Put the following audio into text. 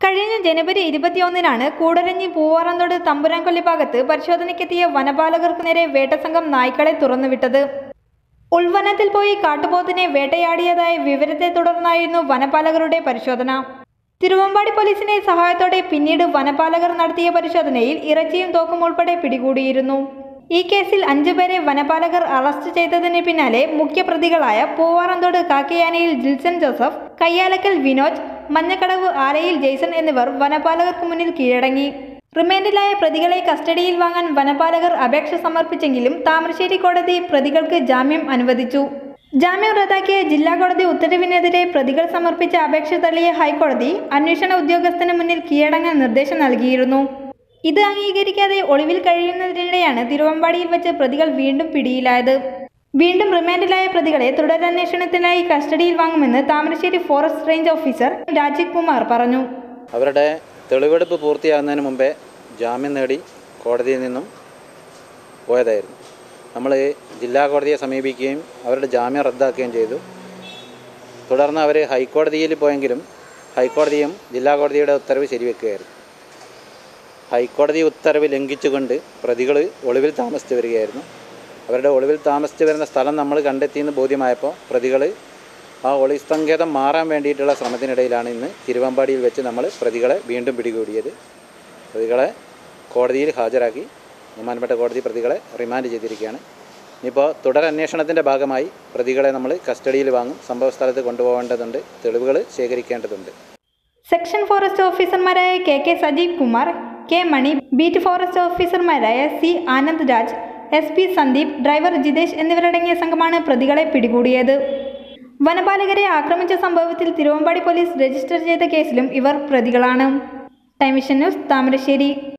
കഴിഞ്ഞ ജനുവരി ഇരുപത്തിയൊന്നിനാണ് കൂടരഞ്ഞി പൂവാറന്തോട് തമ്പുരാൻകൊല്ലി ഭാഗത്ത് പരിശോധനയ്ക്കെത്തിയ വനപാലകർക്ക് നേരെ വേട്ടസംഘം നായ്ക്കളെ തുറന്നുവിട്ടത് ഉൾവനത്തിൽ പോയി കാട്ടുപോത്തിനെ വേട്ടയാടിയതായ വിവരത്തെ തുടർന്നായിരുന്നു വനപാലകരുടെ പരിശോധന തിരുവമ്പാടി പോലീസിന്റെ സഹായത്തോടെ പിന്നീട് വനപാലകർ നടത്തിയ പരിശോധനയിൽ ഇറച്ചിയും തോക്കും ഉൾപ്പെടെ പിടികൂടിയിരുന്നു ഈ കേസിൽ അഞ്ചുപേരെ വനപാലകർ അറസ്റ്റ് ചെയ്തതിന് പിന്നാലെ മുഖ്യപ്രതികളായ പൂവാറന്തോട് കാക്കയാനയിൽ ജിൽസൺ ജോസഫ് കയ്യാലക്കൽ വിനോജ് മഞ്ഞക്കടവ് ആലയിൽ ജെയ്സൺ എന്നിവർ വനപാലകർക്ക് മുന്നിൽ കീഴടങ്ങി റിമാൻഡിലായ പ്രതികളെ കസ്റ്റഡിയിൽ വാങ്ങാൻ വനപാലകർ അപേക്ഷ സമർപ്പിച്ചെങ്കിലും താമരശ്ശേരി കോടതി പ്രതികൾക്ക് ജാമ്യം അനുവദിച്ചു ജാമ്യം റദ്ദാക്കിയ ജില്ലാ കോടതി ഉത്തരവിനെതിരെ പ്രതികൾ സമർപ്പിച്ച അപേക്ഷ തള്ളിയ ഹൈക്കോടതി അന്വേഷണ ഉദ്യോഗസ്ഥന് മുന്നിൽ കീഴടങ്ങാൻ നിർദ്ദേശം നൽകിയിരുന്നു ഇത് അംഗീകരിക്കാതെ ഒളിവിൽ കഴിയുന്നതിനിടെയാണ് തിരുവമ്പാടിയിൽ വെച്ച് പ്രതികൾ വീണ്ടും പിടിയിലായത് വീണ്ടും റിമാൻഡിലായ പ്രതികളെ തുടരന്വേഷണത്തിനായി കസ്റ്റഡിയിൽ വാങ്ങുമെന്ന് Thamarassery forest range officer Rajeev Kumar പറഞ്ഞു അവരുടെ തെളിവെടുപ്പ് പൂർത്തിയാകുന്നതിന് മുമ്പേ ജാമ്യം നേടി കോടതിയിൽ നിന്നും പോയതായിരുന്നു നമ്മൾ ജില്ലാ കോടതിയെ സമീപിക്കുകയും അവരുടെ ജാമ്യം റദ്ദാക്കുകയും ചെയ്തു തുടർന്ന് അവർ ഹൈക്കോടതിയിൽ പോയെങ്കിലും ഹൈക്കോടതിയും ജില്ലാ കോടതിയുടെ ഉത്തരവ് ശരിവെക്കുകയായിരുന്നു ഹൈക്കോടതി ഉത്തരവ് ലംഘിച്ചുകൊണ്ട് പ്രതികൾ ഒളിവിൽ താമസിച്ച് വരികയായിരുന്നു അവരുടെ ഒളിവിൽ താമസിച്ച് വരുന്ന സ്ഥലം നമ്മൾ കണ്ടെത്തിയെന്ന് ബോധ്യമായപ്പോൾ പ്രതികൾ ആ ഒളിസങ്കേതം മാറാൻ വേണ്ടിയിട്ടുള്ള ശ്രമത്തിനിടയിലാണ് ഇന്ന് തിരുവമ്പാടിയിൽ വെച്ച് നമ്മൾ പ്രതികളെ വീണ്ടും പിടികൂടിയത് പ്രതികളെ കോടതിയിൽ ഹാജരാക്കി ബഹുമാനപ്പെട്ട കോടതി പ്രതികളെ റിമാൻഡ് ചെയ്തിരിക്കുകയാണ് ഇനിയിപ്പോൾ തുടരന്വേഷണത്തിൻ്റെ ഭാഗമായി പ്രതികളെ നമ്മൾ കസ്റ്റഡിയിൽ വാങ്ങും സംഭവ സ്ഥലത്ത് കൊണ്ടുപോകേണ്ടതുണ്ട് തെളിവുകൾ ശേഖരിക്കേണ്ടതുണ്ട് സെക്ഷൻ ഫോറസ്റ്റ് ഓഫീസർമാരായ K K Sajeev Kumar K Mani beat forest ഓഫീസർമാരായ C Anand Raj S P Sandeep driver Jithesh എന്നിവരടങ്ങിയ സംഘമാണ് പ്രതികളെ പിടികൂടിയത് വനപാലകരെ ആക്രമിച്ച സംഭവത്തിൽ തിരുവമ്പാടി പോലീസ് രജിസ്റ്റർ ചെയ്ത കേസിലും ഇവർ പ്രതികളാണ് ടൈമിഷൻ ന്യൂസ് താമരശ്ശേരി